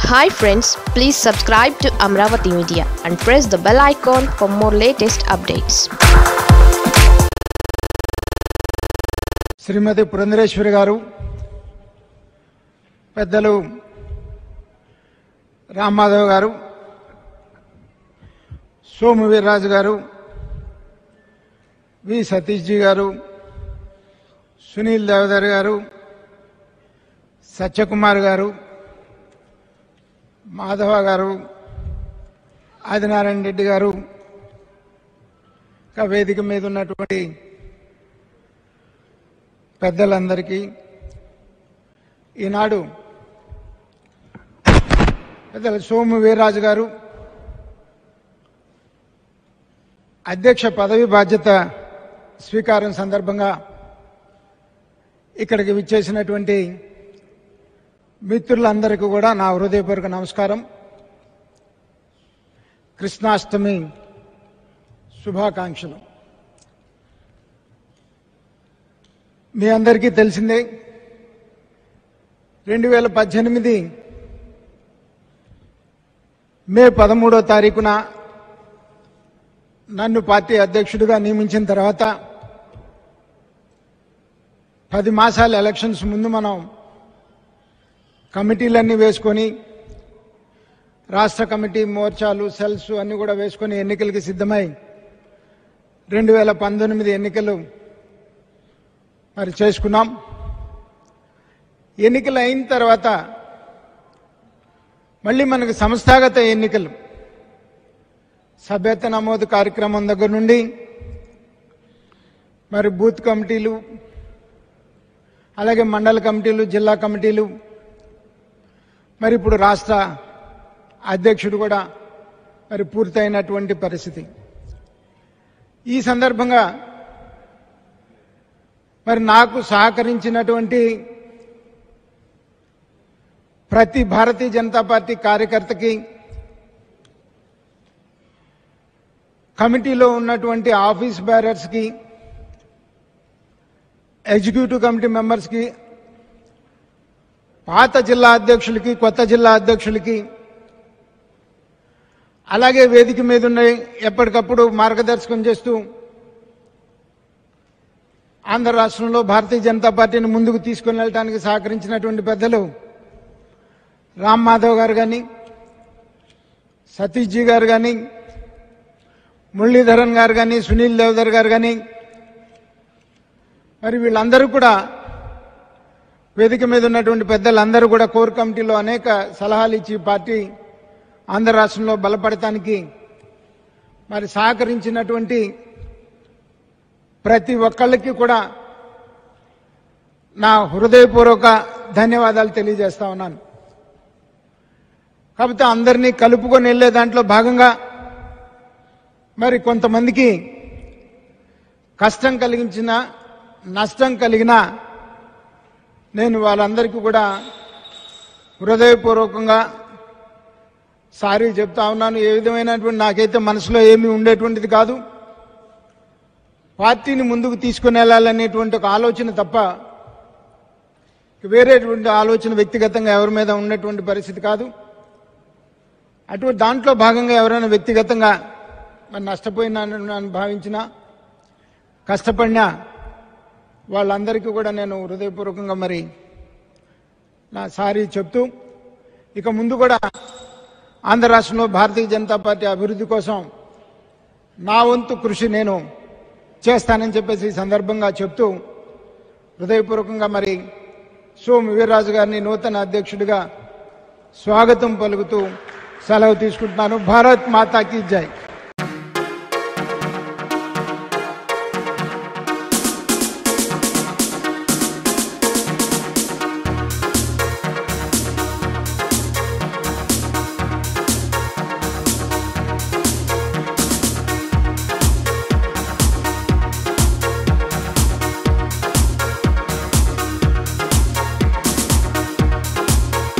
hi friends please subscribe to Amaravati media and press the bell icon for more latest updates Shrimati Purandeswari garu పెద్దలు రామ్మాధవ్ గారు సోము వీర్రాజు గారు వి సతీష్జీ గారు సునీల్ దేవదర్ గారు సత్యకుమార్ గారు మాధవ గారు ఆదినారాయణ రెడ్డి గారు ఇంకా వేదిక మీద ఉన్నటువంటి పెద్దలందరికీ ఈనాడు పెద్దల సోము వీర్రాజు గారు అధ్యక్ష పదవి బాధ్యత స్వీకారం సందర్భంగా ఇక్కడికి విచ్చేసినటువంటి మిత్రులందరికీ కూడా నా హృదయపూర్వక నమస్కారం కృష్ణాష్టమి శుభాకాంక్షలు మీ అందరికీ తెలిసిందే రెండు వేల పద్దెనిమిది మే పదమూడో తారీఖున నన్ను పార్టీ అధ్యక్షుడిగా నియమించిన తర్వాత పది మాసాల ఎలక్షన్స్ ముందు మనం కమిటీలన్నీ వేసుకొని రాష్ట్ర కమిటీ మోర్చాలు సెల్స్ అన్ని కూడా వేసుకొని ఎన్నికలకి సిద్ధమై రెండు వేల పంతొమ్మిది ఎన్నికలు మరి చేసుకున్నాం ఎన్నికలు అయిన తర్వాత మళ్ళీ మనకు సంస్థాగత ఎన్నికలు సభ్యత నమోదు కార్యక్రమం దగ్గర నుండి మరి బూత్ కమిటీలు అలాగే మండల కమిటీలు జిల్లా కమిటీలు మరి ఇప్పుడు రాష్ట్ర అధ్యక్షుడు కూడా మరి పూర్తయినటువంటి పరిస్థితి ఈ సందర్భంగా మరి నాకు సహకరించినటువంటి ప్రతి భారతీయ జనతా పార్టీ కార్యకర్తకి కమిటీలో ఉన్నటువంటి ఆఫీస్ బ్యారర్స్కి ఎగ్జిక్యూటివ్ కమిటీ మెంబర్స్కి పాత జిల్లా అధ్యక్షులకి కొత్త జిల్లా అధ్యక్షులకి అలాగే వేదిక మీద ఉన్న ఎప్పటికప్పుడు మార్గదర్శకం చేస్తూ ఆంధ్ర రాష్ట్రంలో భారతీయ జనతా పార్టీని ముందుకు తీసుకుని వెళ్ళడానికి సహకరించినటువంటి పెద్దలు రామ్ మాధవ్ గారు కానీ సతీష్జీ గారు కానీ మురళీధరన్ గారు కానీ సునీల్ దేవదర్ గారు కానీ మరి వీళ్ళందరూ కూడా వేదిక మీద ఉన్నటువంటి పెద్దలందరూ కూడా కోర్ కమిటీలో అనేక సలహాలు ఇచ్చి పార్టీ ఆంధ్ర రాష్ట్రంలో బలపడటానికి మరి సహకరించినటువంటి ప్రతి ఒక్కళ్ళకి కూడా నా హృదయపూర్వక ధన్యవాదాలు తెలియజేస్తా ఉన్నాను కాకపోతే అందరినీ కలుపుకొని వెళ్ళే దాంట్లో భాగంగా మరి కొంతమందికి కష్టం కలిగించిన నష్టం కలిగిన నేను వాళ్ళందరికీ కూడా హృదయపూర్వకంగా సారీ చెప్తా ఉన్నాను ఏ విధమైనటువంటి నాకైతే మనసులో ఏమీ ఉండేటువంటిది కాదు పార్టీని ముందుకు తీసుకుని వెళ్ళాలనేటువంటి ఒక ఆలోచన తప్ప వేరేటువంటి ఆలోచన వ్యక్తిగతంగా ఎవరి మీద ఉన్నటువంటి పరిస్థితి కాదు అటువంటి దాంట్లో భాగంగా ఎవరైనా వ్యక్తిగతంగా మరి నష్టపోయినానని భావించినా కష్టపడినా వాళ్ళందరికీ కూడా నేను హృదయపూర్వకంగా మరి నా సారీ చెప్తూ ఇక ముందు కూడా ఆంధ్ర రాష్ట్రంలో భారతీయ జనతా పార్టీ అభివృద్ధి కోసం నా వంతు కృషి నేను చేస్తానని చెప్పేసి ఈ సందర్భంగా చెప్తూ హృదయపూర్వకంగా మరి సోము వీర్రాజు గారిని నూతన అధ్యక్షుడిగా స్వాగతం పలుకుతూ సెలవు తీసుకుంటున్నాను భారత్ మాతాకి జై